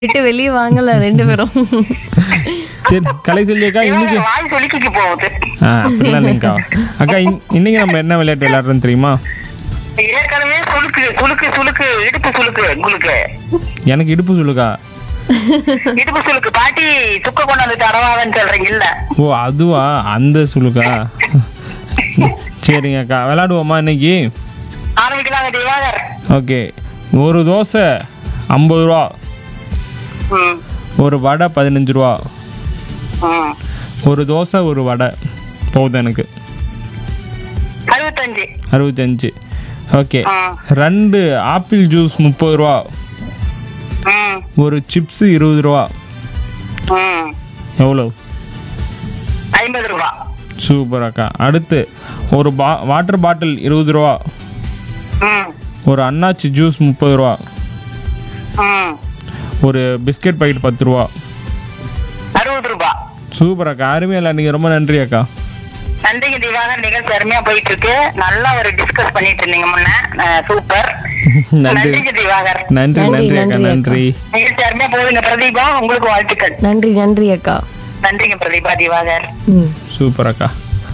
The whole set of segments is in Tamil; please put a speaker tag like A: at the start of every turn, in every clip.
A: விட்டு வெளியே வாங்கல ரெண்டு பேரும்
B: சரி கலை செல்வி அக்கா இன்னைக்கு
C: இவங்க வாய் சொலிக்கிக்கு போகுது
B: ஆ அப்படிலாம் இல்லைங்கக்கா அக்கா இன்- இன்னைக்கு நம்ம என்ன விளையாட்டு விளையாடுறோம் தெரியுமா
C: ஏற்கனவே சுளுக்கு சுளுக்கு சுளுக்கு இடுப்பு சுளுக்கு உங்களுக்கு
B: எனக்கு இடுப்பு சொல்லுக்கா
C: இடுப்பு சுளுக்கு பாட்டி சுக்க கொண்டு வந்து தரவாதன்னு சொல்றீங்கல்ல
B: ஓ அதுவா அந்த சுழுக்கா சரிங்க அக்கா விளையாடுவோமா இன்னைக்கு
C: ஆரம்பிக்கலாங்க திவாகர்
B: ஓகே ஒரு தோசை ஐம்பது ரூபா
C: ம்
B: ஒரு வடை பதினஞ்சு ரூபா
C: ம்
B: ஒரு தோசை ஒரு வடை போதும் எனக்கு
C: அறுபத்தஞ்சு
B: அறுபத்தஞ்சு ஓகே
C: ஆ.
B: ரெண்டு ஆப்பிள் ஜூஸ் முப்பது ரூபா
C: ம்
B: ஒரு சிப்ஸு இருபது ரூபா
C: ம்
B: எவ்வளோ
C: ஐம்பது ரூபா
B: சூப்பர் அக்கா அடுத்து ஒரு பா வாட்டர் பாட்டில் இருபது ரூபா
C: ம்
B: ஒரு அன்னாச்சி ஜூஸ் முப்பது ரூபா
C: ம்
B: ஒரு பிஸ்கட் பாக்கெட் பத்து ரூபா
C: அறுபது ரூபா
B: சூப்பர் அக்கா அருமையா நீங்கள் ரொம்ப நன்றி அக்கா
C: நன்றிங்க திவாகர் நிகழ்ச்சி அருமையா போயிட்டு இருக்கு நல்லா ஒரு டிஸ்கஸ் பண்ணிட்டு இருந்தீங்க முன்ன அஹ், சூப்பர்
B: நன்றி
C: நன்றிங்க திவாகர்
B: நன்றி
A: நன்றி,
B: நன்றி அக்கா
A: நன்றி
B: நன்றி
C: நிகழ்ச்சி அருமையா போகுதுங்க பிரதீபா உங்களுக்கு வாழ்த்துக்கள்
A: நன்றி நன்றி அக்கா
C: நன்றிங்க பிரதீபா திவாகர்
A: ம்
B: சூப்பர் அக்கா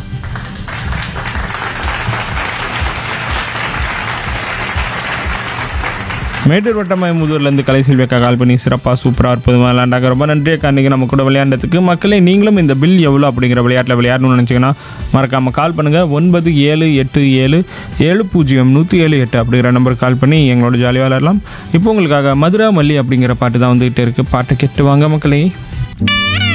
B: மேட்டூர் வட்டமயமுதூர்லேருந்து கலைசெல்வி அக்கா கால் பண்ணி சிறப்பாக சூப்பராக அற்புதமாக விளையாண்டாங்க ரொம்ப நன்றி அக்கா இன்றைக்கி நம்ம கூட விளையாண்டதுக்கு மக்களே நீங்களும் இந்த பில் எவ்வளோ அப்படிங்கிற விளையாட்டில் விளையாடணும்னு நினச்சிங்கன்னா மறக்காமல் கால் பண்ணுங்கள் ஒன்பது ஏழு எட்டு ஏழு ஏழு பூஜ்ஜியம் நூற்றி ஏழு எட்டு அப்படிங்கிற நம்பருக்கு கால் பண்ணி எங்களோட ஜாலியாக விளையாடலாம் இப்போ உங்களுக்காக மதுரா மல்லி அப்படிங்கிற பாட்டு தான் வந்துகிட்டே இருக்குது பாட்டை கேட்டு வாங்க மக்களே